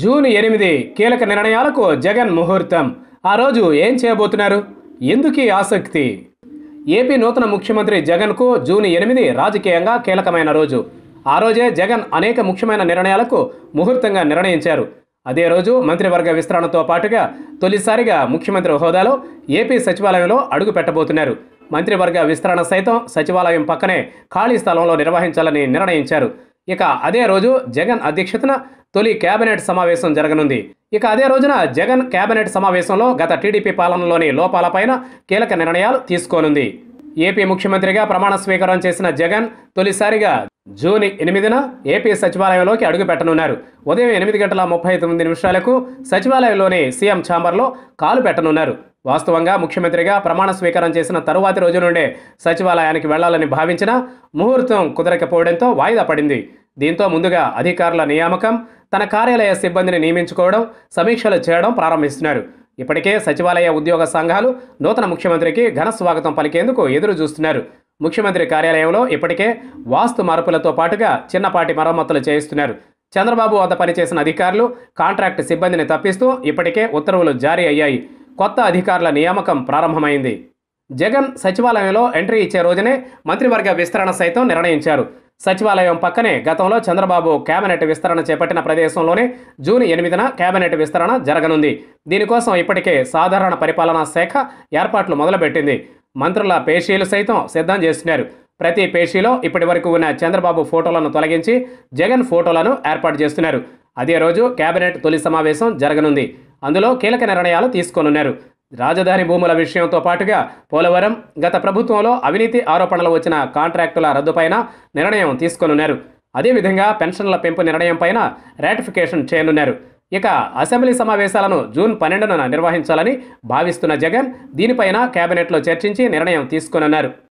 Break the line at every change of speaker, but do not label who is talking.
June ఎనిమిది కీలక నిర్ణయాలకు జగన్ ముహూర్తం ఆ రోజు ఏం చేయబోతున్నారు ఎందుకు ఈ ఆసక్తి ఏపీ నూతన ముఖ్యమంత్రి జగన్కు జూన్ ఎనిమిది రాజకీయంగా కీలకమైన రోజు ఆ రోజే జగన్ అనేక ముఖ్యమైన నిర్ణయాలకు ముహూర్తంగా నిర్ణయించారు అదే రోజు మంత్రివర్గ విస్తరణతో పాటుగా తొలిసారిగా ముఖ్యమంత్రి హోదాలో ఏపీ సచివాలయంలో అడుగు పెట్టబోతున్నారు మంత్రివర్గ విస్తరణ సైతం సచివాలయం పక్కనే ఖాళీ స్థలంలో నిర్వహించాలని నిర్ణయించారు ఇక అదే రోజు జగన్ అధ్యక్షతన తొలి కేబినెట్ సమావేశం జరగనుంది ఇక అదే రోజున జగన్ కేబినెట్ సమావేశంలో గత టీడీపీ పాలనలోని లోపాలపైన కీలక నిర్ణయాలు తీసుకోనుంది ఏపీ ముఖ్యమంత్రిగా ప్రమాణ స్వీకారం చేసిన జగన్ తొలిసారిగా జూన్ ఎనిమిదిన ఏపీ సచివాలయంలోకి అడుగు పెట్టనున్నారు ఉదయం ఎనిమిది గంటల ముప్పై తొమ్మిది నిమిషాలకు సచివాలయంలోని సీఎం ఛాంబర్లో కాలు పెట్టనున్నారు వాస్తవంగా ముఖ్యమంత్రిగా ప్రమాణ స్వీకారం చేసిన తరువాతి రోజు నుండే సచివాలయానికి వెళ్లాలని భావించినా ముహూర్తం కుదరకపోవడంతో వాయిదా పడింది దీంతో ముందుగా అధికారుల నియామకం తన కార్యాలయ సిబ్బందిని నియమించుకోవడం సమీక్షలు చేయడం ప్రారంభిస్తున్నారు ఇప్పటికే సచివాలయ ఉద్యోగ సంఘాలు నూతన ముఖ్యమంత్రికి ఘన స్వాగతం పలికేందుకు ఎదురు చూస్తున్నారు ముఖ్యమంత్రి కార్యాలయంలో ఇప్పటికే వాస్తు మార్పులతో పాటుగా చిన్నపాటి మరమ్మతులు చేయిస్తున్నారు చంద్రబాబు వద్ద పనిచేసిన అధికారులు కాంట్రాక్ట్ సిబ్బందిని తప్పిస్తూ ఇప్పటికే ఉత్తర్వులు జారీ అయ్యాయి కొత్త అధికారుల నియామకం ప్రారంభమైంది జగన్ సచివాలయంలో ఎంట్రీ ఇచ్చే రోజునే మంత్రివర్గ విస్తరణ సైతం నిర్ణయించారు సచివాలయం పక్కనే గతంలో చంద్రబాబు కేబినెట్ విస్తరణ చేపట్టిన ప్రదేశంలోనే జూన్ ఎనిమిదిన కేబినెట్ విస్తరణ జరగనుంది దీనికోసం ఇప్పటికే సాధారణ పరిపాలనా శాఖ ఏర్పాట్లు మొదలుపెట్టింది మంత్రుల పేషీలు సైతం సిద్ధం చేస్తున్నారు ప్రతి పేషీలో ఇప్పటి వరకు ఉన్న చంద్రబాబు ఫోటోలను తొలగించి జగన్ ఫోటోలను ఏర్పాటు చేస్తున్నారు అదే రోజు కేబినెట్ తొలి సమావేశం జరగనుంది అందులో కీలక నిర్ణయాలు తీసుకోనున్నారు రాజధాని భూముల విషయంతో పాటుగా పోలవరం గత ప్రభుత్వంలో అవినీతి ఆరోపణలు వచ్చిన కాంట్రాక్టుల రద్దుపైన నిర్ణయం తీసుకోనున్నారు అదేవిధంగా పెన్షన్ల పెంపు నిర్ణయం పైన రాటిఫికేషన్ చేయనున్నారు ఇక అసెంబ్లీ సమావేశాలను జూన్ పన్నెండున నిర్వహించాలని భావిస్తున్న జగన్ దీనిపైన కేబినెట్లో చర్చించి నిర్ణయం తీసుకోనున్నారు